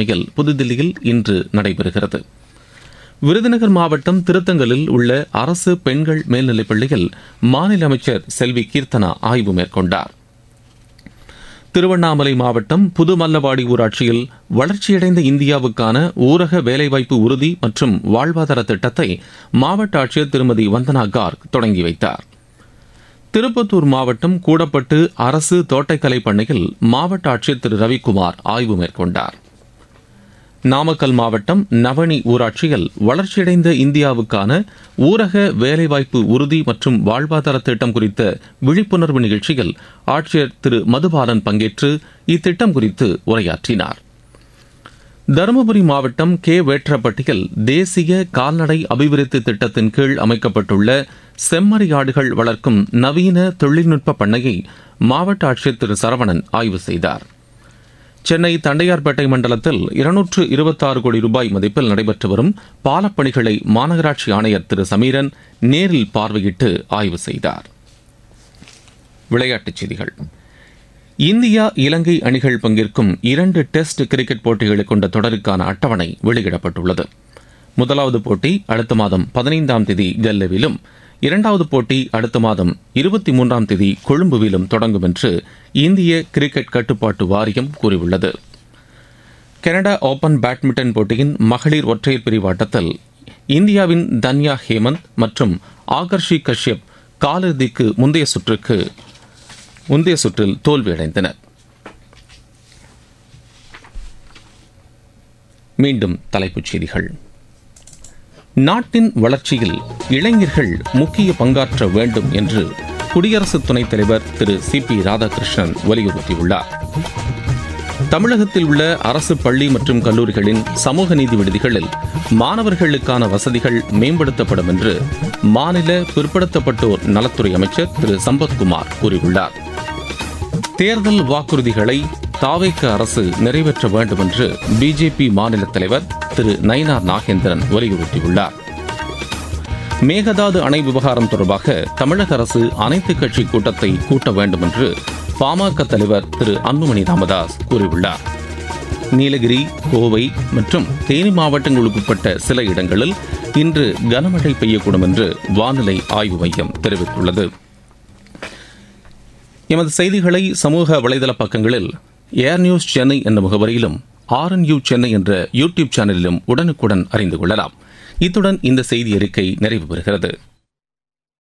தலைமையில் புதுதில்லியில் இன்று நடைபெறுகிறது விருதுநகர் மாவட்டம் திருத்தங்கலில் உள்ள அரசு பெண்கள் மேல்நிலைப் பள்ளியில் மாநில அமைச்சர் செல்வி கீர்த்தனா ஆய்வு மேற்கொண்டார் திருவண்ணாமலை மாவட்டம் புதுமல்லவாடி ஊராட்சியில் வளர்ச்சியடைந்த இந்தியாவுக்கான ஊரக வேலைவாய்ப்பு உறுதி மற்றும் வாழ்வாதார திட்டத்தை மாவட்ட ஆட்சியர் திருமதி வந்தனா கார்க் தொடங்கி வைத்தார் திருப்பத்தூர் மாவட்டம் கூடப்பட்டு அரசு தோட்டக்கலை பண்ணையில் மாவட்ட ஆட்சியர் திரு ரவிக்குமார் ஆய்வு மேற்கொண்டார் நாமக்கல் மாவட்டம் நவனி ஊராட்சியில் வளர்ச்சியடைந்த இந்தியாவுக்கான ஊரக வேலைவாய்ப்பு உறுதி மற்றும் வாழ்வாதார திட்டம் குறித்த விழிப்புணர்வு நிகழ்ச்சியில் ஆட்சியர் திரு மதுபாலன் பங்கேற்று இத்திட்டம் குறித்து உரையாற்றினார் தருமபுரி மாவட்டம் கே வேற்றப்பட்டியில் தேசிய கால்நடை அபிவிருத்தி திட்டத்தின் கீழ் அமைக்கப்பட்டுள்ள செம்மறியாடுகள் வளர்க்கும் நவீன தொழில்நுட்ப பண்ணையை மாவட்ட ஆட்சியர் திரு சரவணன் ஆய்வு செய்தார் சென்னை தண்டையார்பேட்டை மண்டலத்தில் இருநூற்று இருபத்தாறு கோடி ரூபாய் மதிப்பில் நடைபெற்று வரும் பாலப்பணிகளை மாநகராட்சி ஆணையர் திரு சமீரன் நேரில் பார்வையிட்டு ஆய்வு செய்தார் விளையாட்டுச் செய்திகள் இந்தியா இலங்கை அணிகள் பங்கேற்கும் இரண்டு டெஸ்ட் கிரிக்கெட் போட்டிகளை கொண்ட தொடருக்கான அட்டவணை வெளியிடப்பட்டுள்ளது முதலாவது போட்டி அடுத்த மாதம் பதினைந்தாம் தேதி கல்லவிலும் இரண்டாவது போட்டி அடுத்த மாதம் இருபத்தி மூன்றாம் தேதி கொழும்புவிலும் தொடங்கும் என்று இந்திய கிரிக்கெட் கட்டுப்பாட்டு வாரியம் கூறியுள்ளது கனடா ஓபன் பேட்மிண்டன் போட்டியின் மகளிர் ஒற்றையர் பிரிவு ஆட்டத்தில் இந்தியாவின் தன்யா ஹேமந்த் மற்றும் ஆகர்ஷி கஷ்யப் காலிறுதிக்கு முந்தைய சுற்றுக்கு முந்தைய சுற்றில் தோல்வியடைந்தனர் மீண்டும் தலைப்புச் செய்திகள் நாட்டின் வளர்ச்சியில் இளைஞர்கள் முக்கிய பங்காற்ற வேண்டும் என்று குடியரசு துணைத் தலைவர் திரு சி பி ராதாகிருஷ்ணன் வலியுறுத்தியுள்ளார் தமிழகத்தில் உள்ள அரசு பள்ளி மற்றும் கல்லூரிகளின் சமூக நீதி விடுதிகளில் மாணவர்களுக்கான வசதிகள் மேம்படுத்தப்படும் என்று மாநில பிற்படுத்தப்பட்டோர் நலத்துறை அமைச்சர் திரு சம்பத்குமார் கூறியுள்ளார் தேர்தல் வாக்குறுதிகளை தாவேக்க அரசு நிறைவேற்ற வேண்டும் என்று பிஜேபி மாநில தலைவர் திரு நயினார் நாகேந்திரன் வலியுறுத்தியுள்ளார் மேகதாது அணை விவகாரம் தொடர்பாக தமிழக அரசு அனைத்துக் கட்சி கூட்டத்தை கூட்ட வேண்டும் என்று பாமக தலைவர் திரு அன்புமணி ராமதாஸ் கூறியுள்ளார் நீலகிரி கோவை மற்றும் தேனி மாவட்டங்களுக்கு உட்பட்ட சில இடங்களில் இன்று கனமழை பெய்யக்கூடும் என்று வானிலை ஆய்வு மையம் தெரிவித்துள்ளது எமது செய்திகளை சமூக வலைதள பக்கங்களில் ஏர் நியூஸ் சென்னை என்ற முகவரியிலும் ஆர்என்யூ சென்னை என்ற யூடியூப் சேனலிலும் உடனுக்குடன் அறிந்து கொள்ளலாம் இத்துடன் இந்த செய்தி அறிக்கை நிறைவு பெறுகிறது